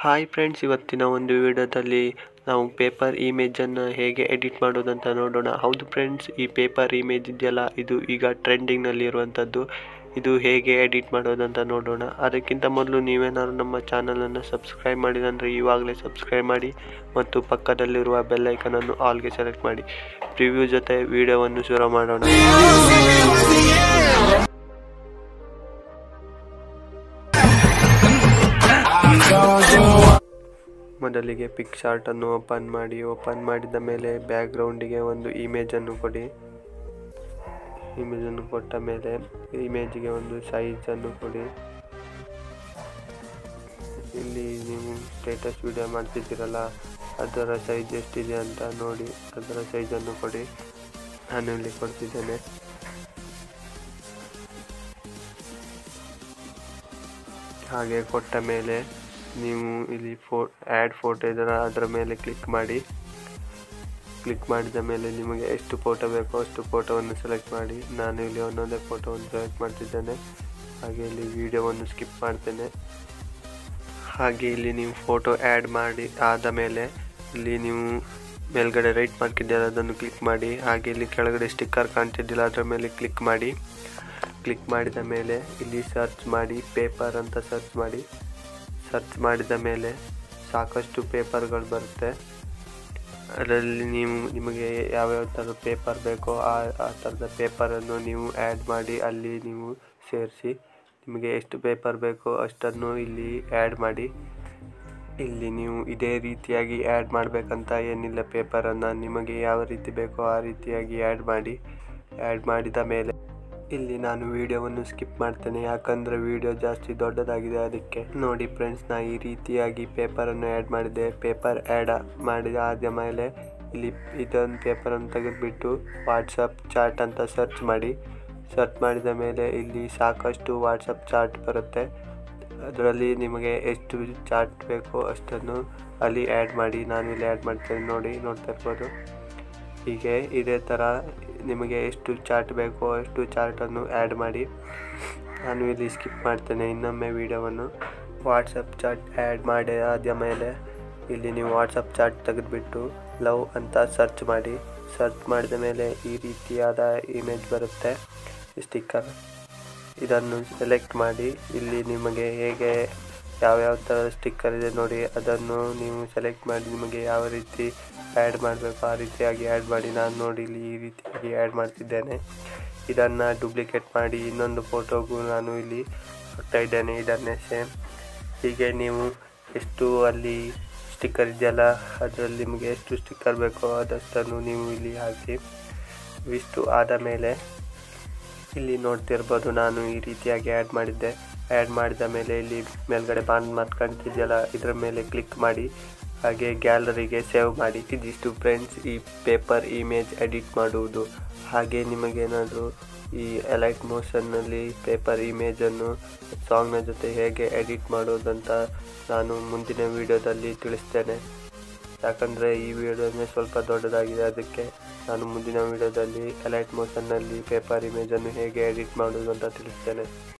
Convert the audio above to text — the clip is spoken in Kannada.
ಹಾಯ್ ಫ್ರೆಂಡ್ಸ್ ಇವತ್ತಿನ ಒಂದು ವಿಡಿಯೋದಲ್ಲಿ ನಾವು ಪೇಪರ್ ಇಮೇಜನ್ನು ಹೇಗೆ ಎಡಿಟ್ ಮಾಡೋದಂತ ನೋಡೋಣ ಹೌದು ಫ್ರೆಂಡ್ಸ್ ಈ ಪೇಪರ್ ಇಮೇಜ್ ಇದೆಯಲ್ಲ ಇದು ಈಗ ಟ್ರೆಂಡಿಂಗ್ನಲ್ಲಿ ಇರುವಂಥದ್ದು ಇದು ಹೇಗೆ ಎಡಿಟ್ ಮಾಡೋದಂತ ನೋಡೋಣ ಅದಕ್ಕಿಂತ ಮೊದಲು ನೀವೇನಾದ್ರು ನಮ್ಮ ಚಾನಲನ್ನು ಸಬ್ಸ್ಕ್ರೈಬ್ ಮಾಡಿದಂದರೆ ಇವಾಗಲೇ ಸಬ್ಸ್ಕ್ರೈಬ್ ಮಾಡಿ ಮತ್ತು ಪಕ್ಕದಲ್ಲಿರುವ ಬೆಲ್ ಐಕನನ್ನು ಆಲ್ಗೆ ಸೆಲೆಕ್ಟ್ ಮಾಡಿ ಪ್ರಿವ್ಯೂ ಜೊತೆ ವಿಡಿಯೋವನ್ನು ಶುರು ಮಾಡೋಣ ಮೊದಲಿಗೆ ಪಿಕ್ಸಾರ್ಟ್ ಅನ್ನು ಓಪನ್ ಮಾಡಿ ಓಪನ್ ಮಾಡಿದ ಮೇಲೆ ಬ್ಯಾಕ್ಗ್ರೌಂಡಿಗೆ ಒಂದು ಇಮೇಜನ್ನು ಕೊಡಿ ಇಮೇಜನ್ನು ಕೊಟ್ಟ ಮೇಲೆ ಇಮೇಜ್ಗೆ ಒಂದು ಸೈಜನ್ನು ಕೊಡಿ ಇಲ್ಲಿ ನೀವು ಸ್ಟೇಟಸ್ ವಿಡಿಯೋ ಮಾಡ್ತಿದ್ದೀರಲ್ಲ ಅದರ ಸೈಜ್ ಎಷ್ಟಿದೆ ಅಂತ ನೋಡಿ ಅದರ ಸೈಜನ್ನು ಕೊಡಿ ನಾನು ಇಲ್ಲಿ ಕೊಡ್ತಿದ್ದೇನೆ ಹಾಗೆ ಕೊಟ್ಟ ಮೇಲೆ ನೀವು ಇಲ್ಲಿ ಫೋ ಆ್ಯಡ್ ಫೋಟೋ ಇದರ ಅದರ ಮೇಲೆ ಕ್ಲಿಕ್ ಮಾಡಿ ಕ್ಲಿಕ್ ಮಾಡಿದ ಮೇಲೆ ನಿಮಗೆ ಎಷ್ಟು ಫೋಟೋ ಬೇಕೋ ಅಷ್ಟು ಫೋಟೋವನ್ನು ಸೆಲೆಕ್ಟ್ ಮಾಡಿ ನಾನು ಇಲ್ಲಿ ಒಂದೊಂದೇ ಫೋಟೋವನ್ನು ಸೆಲೆಕ್ಟ್ ಮಾಡ್ತಿದ್ದೇನೆ ಹಾಗೆ ಇಲ್ಲಿ ವಿಡಿಯೋವನ್ನು ಸ್ಕಿಪ್ ಮಾಡ್ತೇನೆ ಹಾಗೆ ಇಲ್ಲಿ ನೀವು ಫೋಟೋ ಆ್ಯಡ್ ಮಾಡಿ ಆದ ಮೇಲೆ ಇಲ್ಲಿ ನೀವು ಮೇಲ್ಗಡೆ ರೈಟ್ ಮಾರ್ಕ್ ಇದೆಯಲ್ಲ ಅದನ್ನು ಕ್ಲಿಕ್ ಮಾಡಿ ಹಾಗೆ ಇಲ್ಲಿ ಕೆಳಗಡೆ ಸ್ಟಿಕ್ಕರ್ ಕಾಣ್ತಿದ್ದಿಲ್ಲ ಅದರ ಮೇಲೆ ಕ್ಲಿಕ್ ಮಾಡಿ ಕ್ಲಿಕ್ ಮಾಡಿದ ಮೇಲೆ ಇಲ್ಲಿ ಸರ್ಚ್ ಮಾಡಿ ಪೇಪರ್ ಅಂತ ಸರ್ಚ್ ಮಾಡಿ ಸರ್ಚ್ ಮಾಡಿದ ಮೇಲೆ ಸಾಕಷ್ಟು ಪೇಪರ್ಗಳು ಬರುತ್ತೆ ಅದರಲ್ಲಿ ನೀವು ನಿಮಗೆ ಯಾವ್ಯಾವ ಥರದ ಪೇಪರ್ ಬೇಕೋ ಆ ಆ ಥರದ ಪೇಪರನ್ನು ನೀವು ಆ್ಯಡ್ ಮಾಡಿ ಅಲ್ಲಿ ನೀವು ಸೇರಿಸಿ ನಿಮಗೆ ಎಷ್ಟು ಪೇಪರ್ ಬೇಕೋ ಅಷ್ಟನ್ನು ಇಲ್ಲಿ ಆ್ಯಡ್ ಮಾಡಿ ಇಲ್ಲಿ ನೀವು ಇದೇ ರೀತಿಯಾಗಿ ಆ್ಯಡ್ ಮಾಡಬೇಕಂತ ಏನಿಲ್ಲ ಪೇಪರನ್ನು ನಿಮಗೆ ಯಾವ ರೀತಿ ಬೇಕೋ ಆ ರೀತಿಯಾಗಿ ಆ್ಯಡ್ ಮಾಡಿ ಆ್ಯಡ್ ಮಾಡಿದ ಮೇಲೆ ಇಲ್ಲಿ ನಾನು ವಿಡಿಯೋವನ್ನು ಸ್ಕಿಪ್ ಮಾಡ್ತೇನೆ ಯಾಕಂದರೆ ವಿಡಿಯೋ ಜಾಸ್ತಿ ದೊಡ್ಡದಾಗಿದೆ ಅದಕ್ಕೆ ನೋಡಿ ಫ್ರೆಂಡ್ಸ್ ನಾ ಈ ರೀತಿಯಾಗಿ ಪೇಪರನ್ನು ಆ್ಯಡ್ ಮಾಡಿದೆ ಪೇಪರ್ ಆ್ಯಡ್ ಮಾಡಿದ ಆದ ಮೇಲೆ ಇಲ್ಲಿ ಇದೊಂದು ಪೇಪರನ್ನು ತೆಗೆದುಬಿಟ್ಟು ವಾಟ್ಸಪ್ ಚಾಟ್ ಅಂತ ಸರ್ಚ್ ಮಾಡಿ ಸರ್ಚ್ ಮಾಡಿದ ಮೇಲೆ ಇಲ್ಲಿ ಸಾಕಷ್ಟು ವಾಟ್ಸಪ್ ಚಾಟ್ ಬರುತ್ತೆ ಅದರಲ್ಲಿ ನಿಮಗೆ ಎಷ್ಟು ಚಾಟ್ ಬೇಕೋ ಅಷ್ಟನ್ನು ಅಲ್ಲಿ ಆ್ಯಡ್ ಮಾಡಿ ನಾನು ಇಲ್ಲಿ ಆ್ಯಡ್ ಮಾಡ್ತೇನೆ ನೋಡಿ ನೋಡ್ತಾ ಇರ್ಬೋದು ಹೀಗೆ ಇದೇ ಥರ ನಿಮಗೆ ಎಷ್ಟು ಚಾರ್ಟ್ ಬೇಕೋ ಅಷ್ಟು ಚಾರ್ಟನ್ನು ಆ್ಯಡ್ ಮಾಡಿ ನಾನು ಇಲ್ಲಿ ಸ್ಕಿಪ್ ಮಾಡ್ತೇನೆ ಇನ್ನೊಮ್ಮೆ ವಿಡಿಯೋವನ್ನು ವಾಟ್ಸಪ್ ಚಾಟ್ ಆ್ಯಡ್ ಮಾಡಿ ಆದ ಮೇಲೆ ಇಲ್ಲಿ ನೀವು ವಾಟ್ಸಪ್ ಚಾಟ್ ತೆಗೆದುಬಿಟ್ಟು ಲವ್ ಅಂತ ಸರ್ಚ್ ಮಾಡಿ ಸರ್ಚ್ ಮಾಡಿದ ಮೇಲೆ ಈ ರೀತಿಯಾದ ಇಮೇಜ್ ಬರುತ್ತೆ ಸ್ಟಿಕ್ಕರ್ ಇದನ್ನು ಸೆಲೆಕ್ಟ್ ಮಾಡಿ ಇಲ್ಲಿ ನಿಮಗೆ ಹೇಗೆ ಯಾವ್ಯಾವ ಥರ ಸ್ಟಿಕ್ಕರ್ ಇದೆ ನೋಡಿ ಅದನ್ನು ನೀವು ಸೆಲೆಕ್ಟ್ ಮಾಡಿ ನಿಮಗೆ ಯಾವ ರೀತಿ ಆ್ಯಡ್ ಮಾಡಬೇಕು ಆ ರೀತಿಯಾಗಿ ಆ್ಯಡ್ ಮಾಡಿ ನಾನು ನೋಡಿ ಇಲ್ಲಿ ಈ ರೀತಿಯಾಗಿ ಆ್ಯಡ್ ಮಾಡ್ತಿದ್ದೇನೆ ಇದನ್ನು ಡೂಪ್ಲಿಕೇಟ್ ಮಾಡಿ ಇನ್ನೊಂದು ಫೋಟೋಗೂ ನಾನು ಇಲ್ಲಿ ಹಾಕ್ತಾ ಇದ್ದೇನೆ ಇದನ್ನೇ ಸೇಮ್ ಹೀಗೆ ನೀವು ಎಷ್ಟು ಅಲ್ಲಿ ಸ್ಟಿಕ್ಕರ್ ಇದೆಯಲ್ಲ ಅದರಲ್ಲಿ ನಿಮಗೆ ಎಷ್ಟು ಸ್ಟಿಕ್ಕರ್ ಬೇಕೋ ಅದಷ್ಟನ್ನು ನೀವು ಇಲ್ಲಿ ಹಾಕಿ ಇಷ್ಟು ಆದ ಮೇಲೆ ಇಲ್ಲಿ ನೋಡ್ತಿರ್ಬೋದು ನಾನು ಈ ರೀತಿಯಾಗಿ ಆ್ಯಡ್ ಮಾಡಿದ್ದೆ ಆ್ಯಡ್ ಮಾಡಿದ ಮೇಲೆ ಇಲ್ಲಿ ಮೇಲ್ಗಡೆ ಬಾಂಡ್ ಮಾತು ಕಾಣ್ತಿದೆಯಲ್ಲ ಇದರ ಮೇಲೆ ಕ್ಲಿಕ್ ಮಾಡಿ ಹಾಗೆ ಗ್ಯಾಲರಿಗೆ ಸೇವ್ ಮಾಡಿ ಇದಿಷ್ಟು ಫ್ರೆಂಡ್ಸ್ ಈ ಪೇಪರ್ ಇಮೇಜ್ ಎಡಿಟ್ ಮಾಡುವುದು ಹಾಗೆ ನಿಮಗೇನಾದರೂ ಈ ಎಲೈಟ್ ಮೋಷನ್ನಲ್ಲಿ ಪೇಪರ್ ಇಮೇಜನ್ನು ಸಾಂಗ್ನ ಜೊತೆ ಹೇಗೆ ಎಡಿಟ್ ಮಾಡೋದಂತ ನಾನು ಮುಂದಿನ ವಿಡಿಯೋದಲ್ಲಿ ತಿಳಿಸ್ತೇನೆ ಯಾಕಂದರೆ ಈ ವಿಡಿಯೋನೇ ಸ್ವಲ್ಪ ದೊಡ್ಡದಾಗಿದೆ ಅದಕ್ಕೆ ನಾನು ಮುಂದಿನ ವಿಡಿಯೋದಲ್ಲಿ ಎಲೈಟ್ ಮೋಷನ್ನಲ್ಲಿ ಪೇಪರ್ ಇಮೇಜನ್ನು ಹೇಗೆ ಎಡಿಟ್ ಮಾಡೋದು ಅಂತ ತಿಳಿಸ್ತೇನೆ